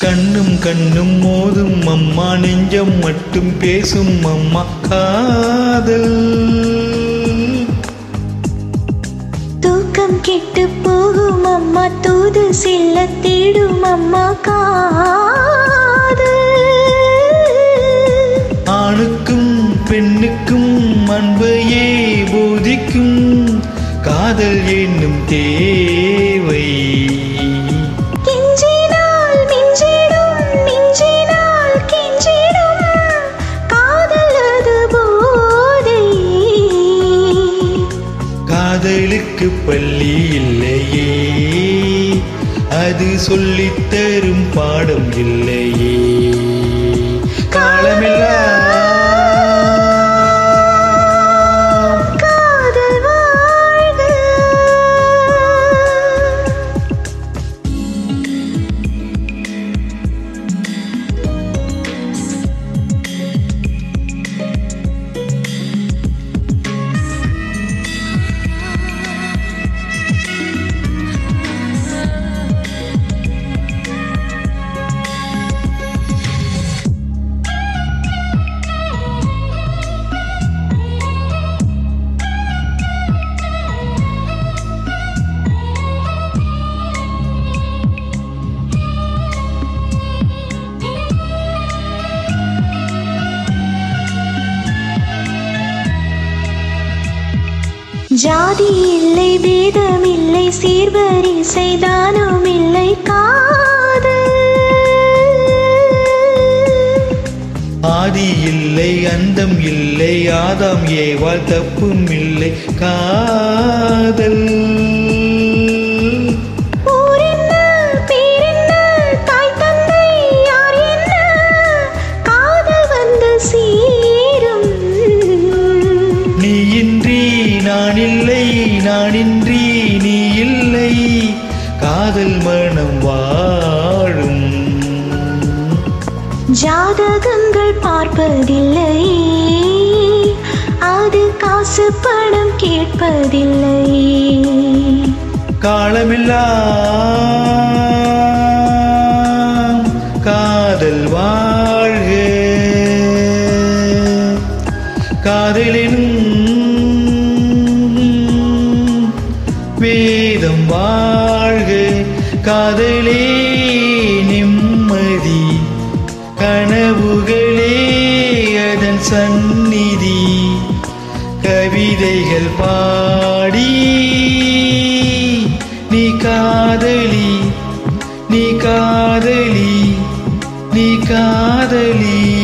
கண்ணும் கண்ணும் மோதும் அம்மா நெஞ்சம் மட்டும் பேசும் அம்மா காதல் தூக்கம் கெட்டு போகும் அம்மா தூது செல்ல தேடும் அம்மா காதல் ஆணுக்கும் பெண்ணுக்கும் அன்பையே போதிக்கும் காதல் என்னும் தேவை கெஞ்சினால் மிஞ்சிடும் மிஞ்சினால் கெஞ்சிடும் காதல் அது போதை காதலுக்கு பள்ளி இல்லையே அது சொல்லித் தரும் பாடம் இல்லையே காலமெல்லாம் காதல் வாழ்க ஜாதி இல்லை வேதம் இல்லை சீர்வரிசை தானம் இல்லை காதல் ஆதி இல்லை அந்தம் இல்லை ஆதாம் ஏவாள் தப்பும் இல்லை காதல் ஊர் என்ன பேர் என்ன தாய் தந்தை யார் என்ன காதல் வந்து சேரும் நீ இன்றி நான் இல்லை நானின்றி நீ இல்லை காதல் மனம் வாழும் ஜாதகங்கள் பார்ப்பதில்லை அது காசு பணம் கேட்பதில்லை காலமெல்லாம் காதல் வாழ்க காதலினும் வேதம் வாழ்க காதலே நிம்மதி கனவுகளே அதன் சந்நிதி கவிதைகள் பாடி நீ காதலி நீ காதலி நீ காதலி